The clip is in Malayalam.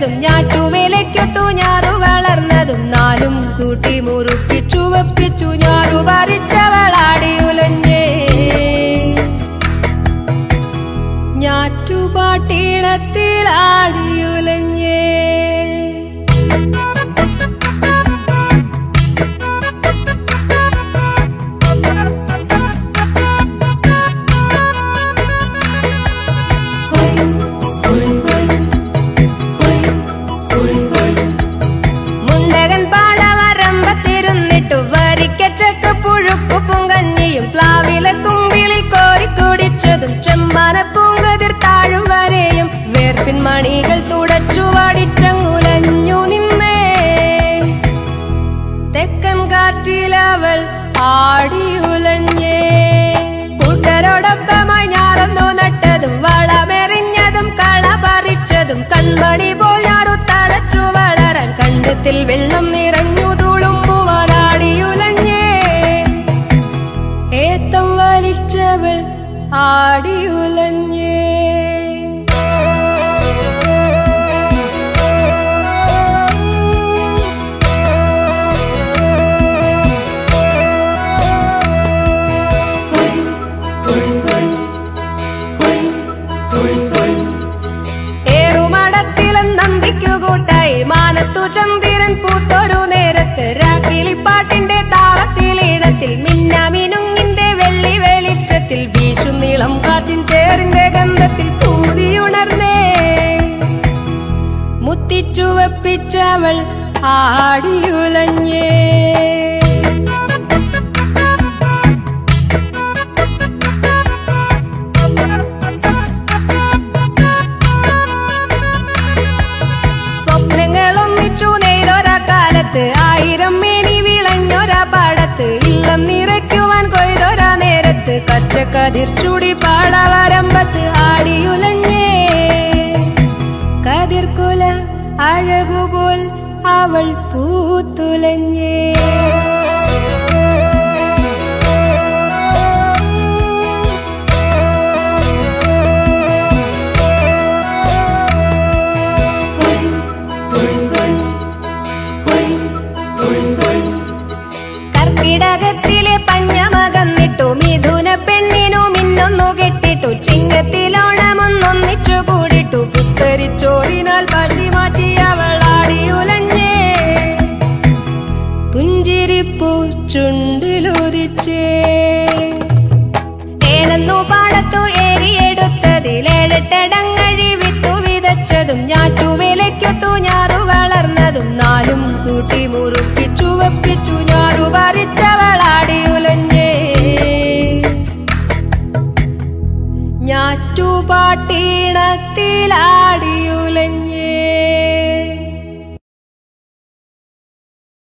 കുടിച്ചതും ഞാറ്റുവേലയ്ക്കൊത്തു ഞാറു വളർന്നതും നാലും കൂട്ടി മുറുക്കിച്ചു വെപ്പിച്ചു ഞാറു പറിച്ചവളാടി ഉലഞ്ഞേ ഞാറ്റുപാട്ടീളത്തിലാടിയുലഞ്ഞേ മുണ്ടകൻ പാടവരമ്പത്തിരുന്നിട്ടു വരിക്കച്ചക്ക പുഴുക്കു പൂങ്കഞ്ഞിയും പ്ലാവിലെ തുമ്പിളിൽ കോരി കുടിച്ചതും ചെമ്പാന പൂങ്കതിർ താഴും വരെയും വേർപ്പിൻ മണികൾ തുടച്ചു വാടിച്ചങ്ങുലഞ്ഞു നിന്നേ തെക്കൻ കാറ്റിലവൾ ആടിയുലഞ്ഞേ കൂട്ടരോടൊപ്പമായി ഞാറന്നു നട്ടതും വളമെറിഞ്ഞതും കള പറിച്ചതും കൺമണി പോൽ ഞാറു തഴച്ചു വളരാൻ കണ്ടത്തിൽ വെള്ളം നിറഞ്ഞു തുളുമ്പുവാനാടിയുലഞ്ഞേ ഏത്തം വലിച്ചവൾ ആടിയുലഞ്ഞേ ഏറുമടത്തിലും നന്ദിക്കു കൂട്ടായി മാനത്തു ചന്ദ്രൻ പൂത്തൊരു നേരത്ത് രാക്കിളിപ്പാട്ടിന്റെ താളത്തിൽ ഈണത്തിൽ മിന്നാമിനുങ്ങിന്റെ വെള്ളി വെളിച്ചത്തിൽ വീശും നീളം കാറ്റിൻ ചേറിന്റെ ഗന്ധത്തിൽ പൂതിയുണർന്നേ മുത്തിച്ചു വെപ്പിച്ചവൾ ആടിയുലഞ്ഞേ സ്വപ്നങ്ങളൊന്നിച്ചു നെയ്തൊരാ കാലത്ത് ആയിരം മേനി വിളഞ്ഞൊരാ പാടത്ത് ഇല്ലം നിറയ്ക്കുവാൻ കൊയ്തൊരാ നേരത്ത് കച്ചക്കതിർ ചൂടി പാടവരമ്പത്ത് ആടിയുലഞ്ഞേ കതിർക്കുല അഴകുപോൽ അവൾ പൂത്തുലഞ്ഞേ കർക്കിടകത്തിലെ പഞ്ഞമകന്നിട്ടു മിഥുന പെണ്ണിനു മിന്നൊന്നു കെട്ടിട്ടു ചിങ്ങത്തിലോണമൊന്നൊന്നിച്ചു കൂടിട്ടു പുത്തരിച്ചോറിനാൽ പശി മാറ്റി അവളാടിയുലഞ്ഞേ പുഞ്ചിരിപ്പൂ ചുണ്ടിലുദിച്ചേ ഏനെന്നു പാടത്തു ഏരിയെടുത്തതിലേഴെട്ടടങ്ങഴി വിത്തു വിതച്ചതും ഞാറ്റുവേലയ്ക്കൊത്തു ഞാറു വളർന്നതും നാലും കൂട്ടി മുറുക്കി